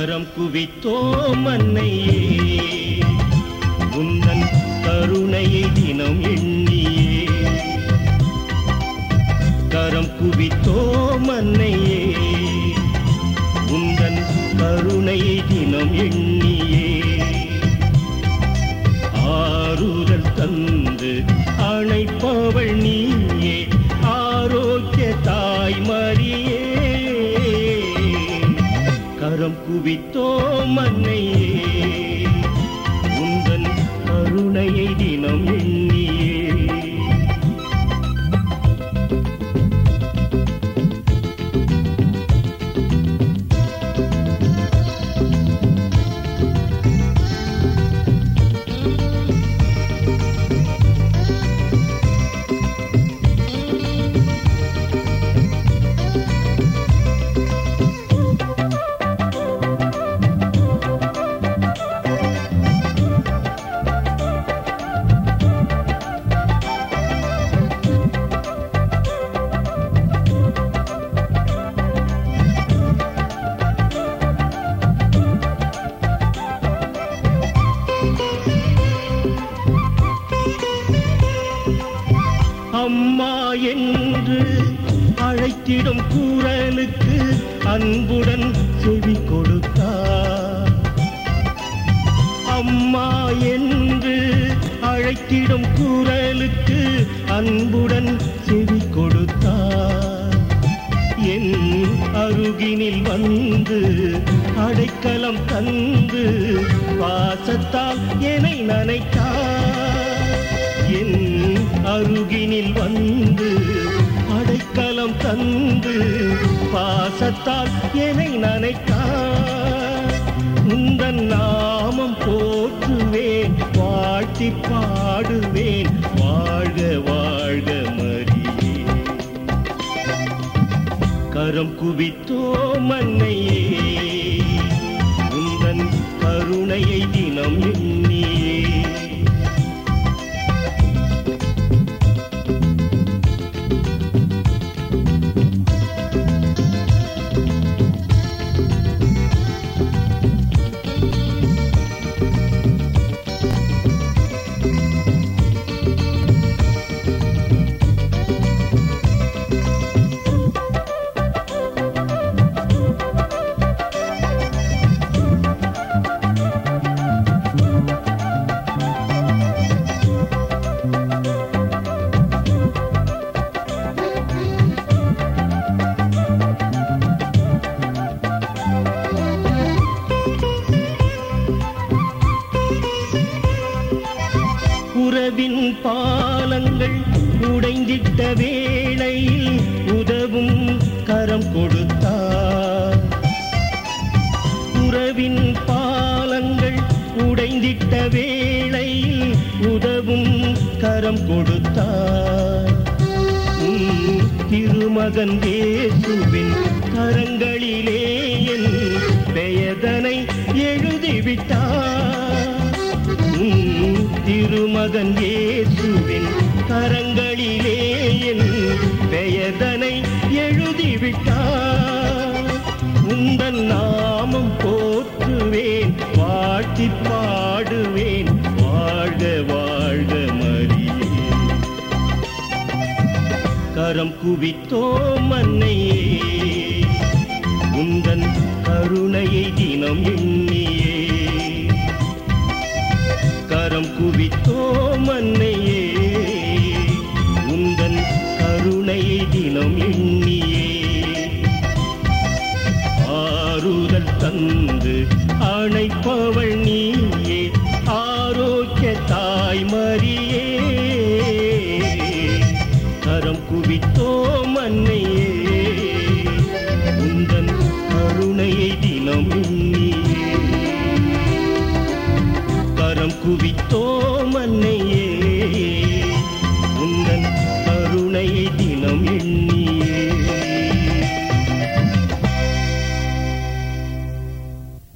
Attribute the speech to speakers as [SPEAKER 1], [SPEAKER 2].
[SPEAKER 1] கரம் குவித்தோம் அன்னையே உந்தன் கருணையை தினம் எண்ணியே கரம் குவித்தோம் அன்னையே உந்தன் கருணையை தினம் எண்ணியே ஆறுதல் தந்து அணைப்பவள் நீயே ஆரோக்கிய தாய் மரியே கரம் குவித்தோம் அன்னையே உந்தன் கருணையை தினம் எண்ணியே அம்மா என்று அழைத்திடும் குரலுக்கு அன்புடன் செவி கொடுத்தார் அம்மா என்று அழைத்திடும் குரலுக்கு அன்புடன் செவி கொடுத்தார் என் அருகினில் வந்து அடைக்கலம் தந்து பாசத்தால் என்னை நனைத்தார் என் அருகினில் வந்து அடைக்கலம் தந்து பாசத்தால் என்னை நனைத்தார் உந்தன் நாமம் போற்றுவேன் வாழ்த்தி பாடுவேன் வாழ்க வாழ்க மரியே கரம் குவித்தோம் அன்னையே உந்தன் கருணையை தினம் எண்ணியே உறவின் பாலங்கள் உடைந்திட்ட வேளையில் உதவும் கரம் கொடுத்தார் உறவின் பாலங்கள் உடைந்திட்ட வேளையில் உதவும் கரம் கொடுத்தார் உம் திருமகன் இயேசுவின் கரங்களிலே என் பெயதனை எழுதிவிட்டார் உம் திருமகன் இயேசுவின் கரங்களிலே என் பெயதனை எழுதிவிட்டார் உந்தன் நாமம் போற்றுவேன் வாழ்த்தி பாடுவேன் வாழ்க வாழ்க மரியே கரம் குவித்தோம் அன்னையே உந்தன் கருணையை தினம் எண்ணியே கரம் குவித்தோம் அன்னையே உந்தன் கருணையை தினம் எண்ணியே ஆறுதல் தந்து அணைப்பவள் நீயே ஆரோக்கிய தாய் மரியே கரம் குவித்தோம் அன்னையே உந்தன் கருணையை தினம் எண்ணி